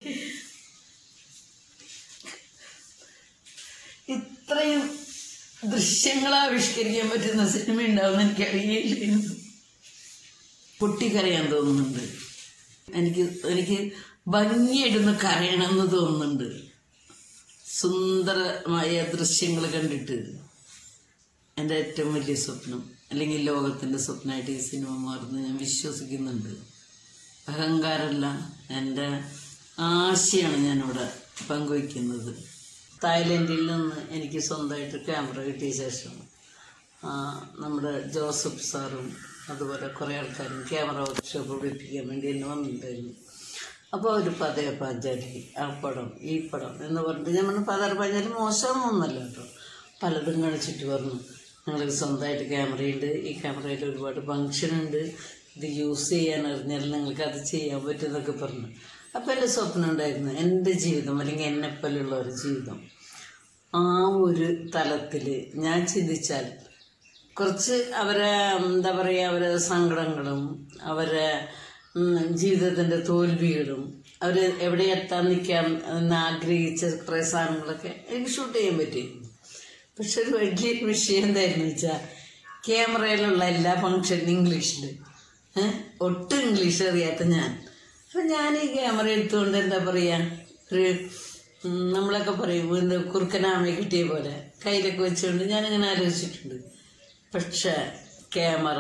ഇത്രയും ദൃശ്യങ്ങൾ ആവിഷ്കരിക്കാൻ പറ്റുന്ന സിനിമ ഉണ്ടാവുമെന്ന് എനിക്ക് അറിയില്ലായിരുന്നു പൊട്ടിക്കരയാൻ തോന്നുന്നുണ്ട് എനിക്ക് എനിക്ക് ഭംഗിയായിട്ടൊന്ന് കരയണമെന്ന് തോന്നുന്നുണ്ട് സുന്ദരമായ ദൃശ്യങ്ങൾ കണ്ടിട്ട് എൻ്റെ ഏറ്റവും വലിയ സ്വപ്നം അല്ലെങ്കിൽ ലോകത്തിൻ്റെ സ്വപ്നമായിട്ട് ഈ സിനിമ മാറുന്നു ഞാൻ വിശ്വസിക്കുന്നുണ്ട് അഹങ്കാരമല്ല എൻ്റെ ആശയാണ് ഞാനിവിടെ പങ്കുവയ്ക്കുന്നത് തായ്ലൻഡിൽ നിന്ന് എനിക്ക് സ്വന്തമായിട്ട് ക്യാമറ കിട്ടിയ ശേഷം ആ, നമ്മുടെ ജോസഫ് സാറും അതുപോലെ കുറേ ആൾക്കാരും ക്യാമറ വർക്ക്ഷോപ്പ് പഠിപ്പിക്കാൻ വേണ്ടി എന്നെ വന്നിട്ടുണ്ടായിരുന്നു അപ്പോൾ അവർ പതയ പാഞ്ചാലി ആ പടം ഈ പടം എന്ന് പറഞ്ഞിട്ട് ഞാൻ പറഞ്ഞു പതയ പാഞ്ചാലി മോശമൊന്നുമല്ല കേട്ടോ പലതും കാണിച്ചിട്ട് പറഞ്ഞു ഞങ്ങൾക്ക് സ്വന്തമായിട്ട് ക്യാമറയുണ്ട് ഈ ക്യാമറയിൽ ഒരുപാട് ഫങ്ഷൻ ഉണ്ട് ഇത് യൂസ് ചെയ്യാൻ അറിഞ്ഞാൽ നിങ്ങൾക്ക് അത് ചെയ്യാൻ പറ്റും എന്നൊക്കെ പറഞ്ഞു അപ്പോൾ എൻ്റെ സ്വപ്നം ഉണ്ടായിരുന്നു എൻ്റെ ജീവിതം അല്ലെങ്കിൽ എന്നെപ്പോലുള്ള ഒരു ജീവിതം ആ ഒരു തലത്തിൽ ഞാൻ ചിന്തിച്ചാൽ കുറച്ച് അവരെ എന്താ പറയുക അവരെ സങ്കടങ്ങളും അവരെ ഉം, ജീവിതത്തിൻ്റെ തോൽവികളും അവർ എവിടെ എത്താൻ നിൽക്കാൻ എന്ന് ആഗ്രഹിച്ച കുറേ സാധനങ്ങളൊക്കെ എനിക്ക് ഷൂട്ട് ചെയ്യാൻ പറ്റി പക്ഷെ ഒരു വലിയ വിഷയം എന്തായിരുന്നു വെച്ചാൽ ക്യാമറയിലുള്ള എല്ലാ ഫങ്ഷനും ഇംഗ്ലീഷിൽ ഏഹ് ഒട്ടും ഇംഗ്ലീഷ് അറിയാത്ത ഞാൻ അപ്പം ഞാൻ ഈ ക്യാമറ എടുത്തുകൊണ്ട് എന്താ പറയുക ഒരു ഉം, നമ്മളൊക്കെ പറയും എന്ത് കുറുക്കനാമയെ കിട്ടിയ പോലെ കയ്യിലൊക്കെ വെച്ചുകൊണ്ട് ഞാനിങ്ങനെ ആലോചിച്ചിട്ടുണ്ട് പക്ഷെ ക്യാമറ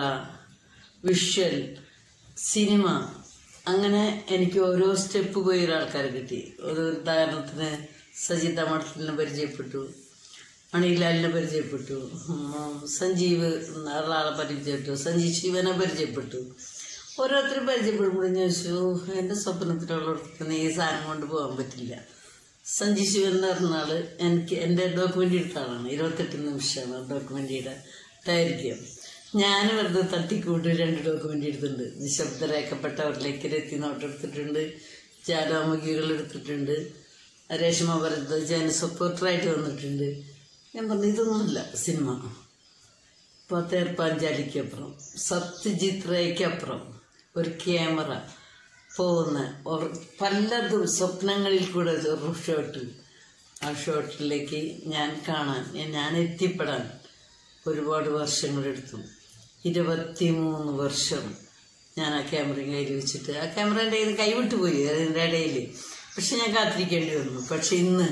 വിഷ്വൽ സിനിമ അങ്ങനെ എനിക്ക് ഓരോ സ്റ്റെപ്പ് പോയി ഒരാൾക്കാരെ കിട്ടി ഒരു ഉദാഹരണത്തിന് സജിത മഠത്തിനെ പരിചയപ്പെട്ടു മണിലാലിനെ പരിചയപ്പെട്ടു ഉം, സഞ്ജീവ് ഉള്ള ആളെ പരിചയപ്പെട്ടു സഞ്ജീവ് ശിവനെ പരിചയപ്പെട്ടു ഓരോരുത്തരും പരിചയപ്പെടുമ്പോഴും ഞാൻ ചോദിച്ചു എൻ്റെ സ്വപ്നത്തിലുള്ളവർക്ക് ഈ സാധനം കൊണ്ട് പോകാൻ പറ്റില്ല സഞ്ജീവ് ശിവൻ എന്ന് പറഞ്ഞ ആള് എനിക്ക് എൻ്റെ ഡോക്യുമെൻ്ററി എടുത്ത ആളാണ് ഇരുപത്തെട്ട് നിമിഷമാണ് ഡോക്യുമെൻ്ററിയുടെ ദൈർഘ്യം ഞാൻ വെറുതെ തട്ടിക്കൂട്ട് രണ്ട് ഡോക്യുമെൻ്ററി എടുത്തിട്ടുണ്ട് നിശബ്ദരാക്കപ്പെട്ടവരിലേക്ക് എത്തി നോട്ടെടുത്തിട്ടുണ്ട് ജാലാമുഖികൾ എടുത്തിട്ടുണ്ട് രേഷ്മ ഭരത് ജന സപ്പോർട്ടറായിട്ട് വന്നിട്ടുണ്ട് ഞാൻ പറഞ്ഞു ഇതൊന്നുമില്ല സിനിമ പത്തേർ പാഞ്ചാലിക്കപ്പുറം സത്യജിത് റേക്കപ്പുറം ഒരു ക്യാമറ പോകുന്ന ഒരു പലതും സ്വപ്നങ്ങളിൽ കൂടെ ഒരു ഷോട്ട് ആ ഷോട്ടിലേക്ക് ഞാൻ കാണാൻ ഞാൻ എത്തിപ്പെടാൻ ഒരുപാട് വർഷങ്ങളെടുത്തു ഇരുപത്തിമൂന്ന് വർഷം ഞാൻ ആ ക്യാമറയും കയ്യിൽ വെച്ചിട്ട് ആ ക്യാമറേൻ്റെ കയ്യിൽ കൈവിട്ടു പോയി അതിൻ്റെ ഇടയിൽ പക്ഷെ ഞാൻ കാത്തിരിക്കേണ്ടി വന്നു പക്ഷെ ഇന്ന്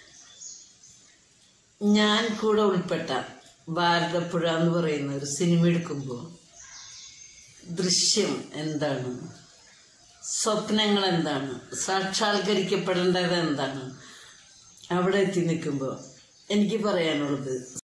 ഞാൻ കൂടെ ഉൾപ്പെട്ട ഭാരതപ്പുഴ എന്ന് പറയുന്ന ഒരു സിനിമ എടുക്കുമ്പോൾ ദൃശ്യം എന്താണ് സ്വപ്നങ്ങൾ എന്താണ് സാക്ഷാത്കരിക്കപ്പെടേണ്ടത് എന്താണ് അവിടെ എത്തി നിൽക്കുമ്പോൾ എനിക്ക് പറയാനുള്ളത്